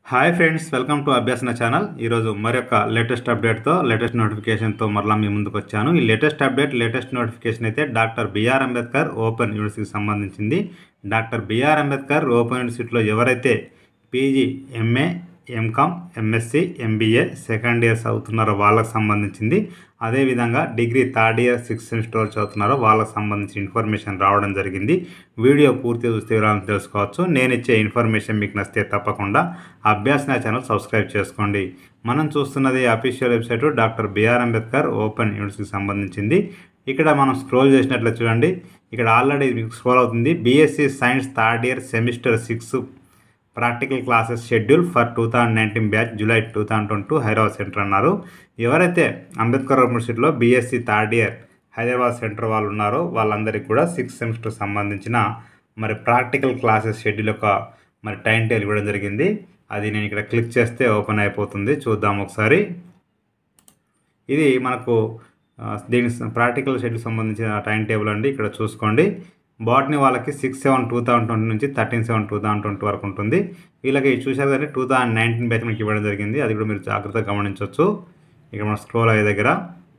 hi friends welcome to Abhyasana channel ఈరోజు మరొక latest అప్డేట్తో latest నోటిఫికేషన్తో మరలా మీ ముందుకు వచ్చాను ఈ లేటెస్ట్ అప్డేట్ లేటెస్ట్ నోటిఫికేషన్ అయితే డాక్టర్ బిఆర్ అంబేద్కర్ ఓపెన్ యూనివర్సిటీకి సంబంధించింది డాక్టర్ బిఆర్ అంబేద్కర్ ఓపెన్ యూనివర్సిటీలో ఎవరైతే PG MA MCom MSc MBA second years అవుతున్నారో వాళ్ళకి సంబంధించింది అదేవిధంగా degree third year sixth semester చదువుతున్నారో వాళ్ళకి సంబంధించిన ఇన్ఫర్మేషన్ రావడం జరిగింది వీడియో పూర్తిగా చూస్తే వివరాలను తెలుసుకోవచ్చు నేను ఇచ్చే ఇన్ఫర్మేషన్ మీకు నచ్చితే తప్పకుండా అభ్యాసన ఛానల్ సబ్స్క్రైబ్ చేసుకోండి మనం చూస్తున్నది official website doctor BR Ambedkar open యూనివర్సిటీకి సంబంధించింది ఇక్కడ మనం స్క్రోల్ చేసినట్లు చూడండి ఇక్కడ ఆల్రెడీ మీకు స్క్రోల్ అవుతుంది BSc science third year semester six practical classes schedule for two thousand nineteen batch July two thousand twenty two Hyderabad centre అన్నారు ఎవరైతే అంబేద్కర్ యూనివర్సిటీలో BSc third year Hyderabad centre వాళ్ళు ఉన్నారో వాళ్ళందరికీ కూడా సిక్స్త్ సెమిస్టర్ సంబంధించిన మరి ప్రాక్టికల్ క్లాసెస్ షెడ్యూల్ యొక్క మరి టైం టేబుల్ ఇవ్వడం జరిగింది అది నేను ఇక్కడ క్లిక్ చేస్తే ఓపెన్ అయిపోతుంది చూద్దాం ఒకసారి ఇది మనకు ఆ, దీనికి ప్రాక్టికల్ షెడ్యూల్ సంబంధించిన టైం టేబుల్ అండి ఇక్కడ చూసుకోండి బాట్ని వాళ్ళకి six seven two thousand twenty నుంచి thirteen seven two thousand twenty వరకు ఉంటుంది వీళ్ళకి చూసారు కానీ టూ థౌసండ్ నైన్టీన్ బ్యాచ్ మనకి ఇవ్వడం జరిగింది అది కూడా మీరు జాగ్రత్తగా గమనించవచ్చు ఇక్కడ మనం స్క్రోల్ అయ్యే దగ్గర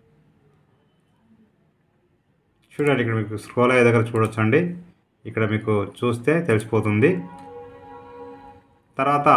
చూడండి ఇక్కడ మీకు స్క్రోల్ అయ్యే దగ్గర చూడొచ్చండి ఇక్కడ మీకు చూస్తే తెలిసిపోతుంది తర్వాత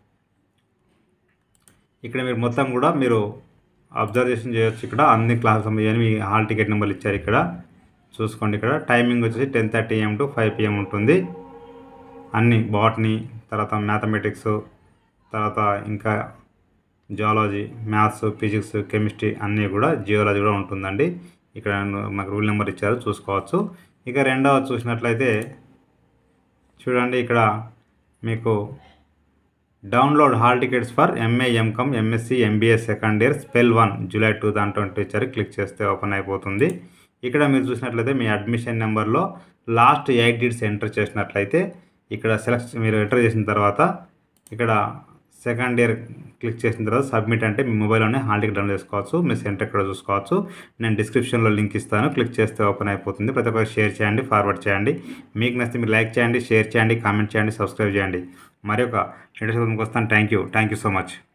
ఇక్కడ మీరు మొత్తం కూడా మీరు అబ్జర్వేషన్ చేయొచ్చు ఇక్కడ అన్ని క్లాసెస్ సంబంధించి మీ హాల్ టికెట్ నెంబర్లు ఇచ్చారు ఇక్కడ చూసుకోండి ఇక్కడ టైమింగ్ వచ్చేసి ten thirty AM to five PM ఉంటుంది అన్ని బాటనీ తర్వాత మ్యాథమెటిక్స్ తర్వాత ఇంకా జియాలజీ మ్యాథ్స్ ఫిజిక్స్ కెమిస్ట్రీ అన్నీ కూడా జియాలజీ కూడా ఉంటుందండి ఇక్కడ మాకు రూల్ నెంబర్ ఇచ్చారు చూసుకోవచ్చు ఇక రెండవ చూసినట్లయితే చూడండి ఇక్కడ మీకు download hall tickets for MA MCom MSc MBA second year spell one July two thousand twenty ఇచ్చారు క్లిక్ చేస్తే ఓపెన్ అయిపోతుంది ఇక్కడ మీరు చూసినట్లయితే మీ అడ్మిషన్ నెంబర్లో లాస్ట్ ఎయిట్ డిట్స్ ఎంటర్ చేసినట్లయితే ఇక్కడ సెలెక్ట్ మీరు ఎంటర్ చేసిన తర్వాత ఇక్కడ సెకండ్ ఇయర్ క్లిక్ చేసిన తర్వాత సబ్మిట్ అంటే మీ మొబైల్లోనే హాల్ టికెట్ డౌన్లోడ్ చేసుకోవచ్చు మీ సెంటర్ ఇక్కడ చూసుకోవచ్చు నేను డిస్క్రిప్షన్లో లింక్ ఇస్తాను క్లిక్ చేస్తే ఓపెన్ అయిపోతుంది ప్రతి ఒక్కరు షేర్ చేయండి ఫార్వర్డ్ చేయండి మీకు నచ్చితే మీరు లైక్ చేయండి షేర్ చేయండి కామెంట్ చేయండి సబ్స్క్రైబ్ చేయండి మరి ఒక లేటెస్ట్ వస్తాను thank you thank you so much